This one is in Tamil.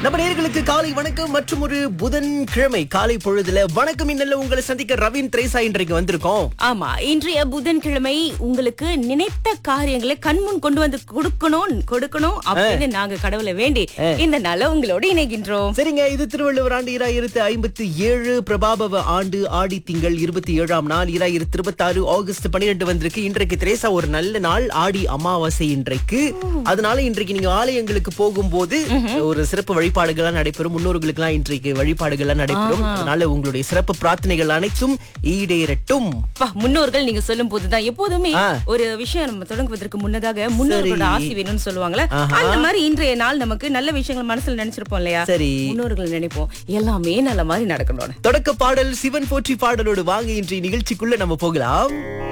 நம்ம நேர்களுக்கு காலை வணக்கம் மற்றும் ஒரு புதன் கிழமை காலை பொழுதுல வணக்கம் இன்னல்ல உங்களை சந்திக்க ரவீன் திரேசா இன்றைக்கு வந்திருக்கோம் ஆமா இன்றைய புதன்கிழமை உங்களுக்கு நினைத்த காரியங்களை கண்முன் கொண்டு வந்து கொடுக்கணும் கொடுக்கணும் அப்படின்னு நாங்க கடவுளை வேண்டி இந்த நாள உங்களோட இணைகின்றோம் சரிங்க இது திருவள்ளுவர் ஆண்டு இராயிரத்து ஐம்பத்தி ஏழு பிரபாபவ ஆண்டு ஆடி திங்கள் இருபத்தி ஏழாம் நாள் இராயிரத்து இருபத்தி ஆறு ஆகஸ்ட் பன்னிரெண்டு வந்திருக்கு இன்றைக்கு திரேசா ஒரு நல்ல நாள் ஆடி அமாவாசை இன்றைக்கு அதனால இன்றைக்கு நீங்க ஆலயங்களுக்கு போகும்போது ஒரு சிறப்பு வழிபாடுகள்லாம் நடைபெறும் முன்னோர்களுக்கு எல்லாம் இன்றைக்கு வழிபாடுகள்லாம் நடைபெறும் அதனால உங்களுடைய சிறப்பு பிரார்த்தனைகள் அனைத்தும் ஈடேறட்டும் அப்பா, முன்னோர்கள் நீங்க சொல்லும் போதுதான் எப்போதுமே ஆ. ஒரு விஷயம் நம்ம தொடங்குவதற்கு முன்னதாக முன்னோர்களோட சரி. ஆசி வேணும்னு சொல்லுவாங்களே ஆஹா. அந்த மாதிரி இன்றைய நாள் நமக்கு நல்ல விஷயங்கள் மனசுல நினைச்சிருப்போம் இல்லையா சரி முன்னோர்கள் நினைப்போம் எல்லாமே நல்ல மாதிரி நடக்கணும் தொடக்க பாடல் சிவன் போற்றி பாடலோடு வாங்க இன்றைய நிகழ்ச்சிக்குள்ள நம்ம போகலாம்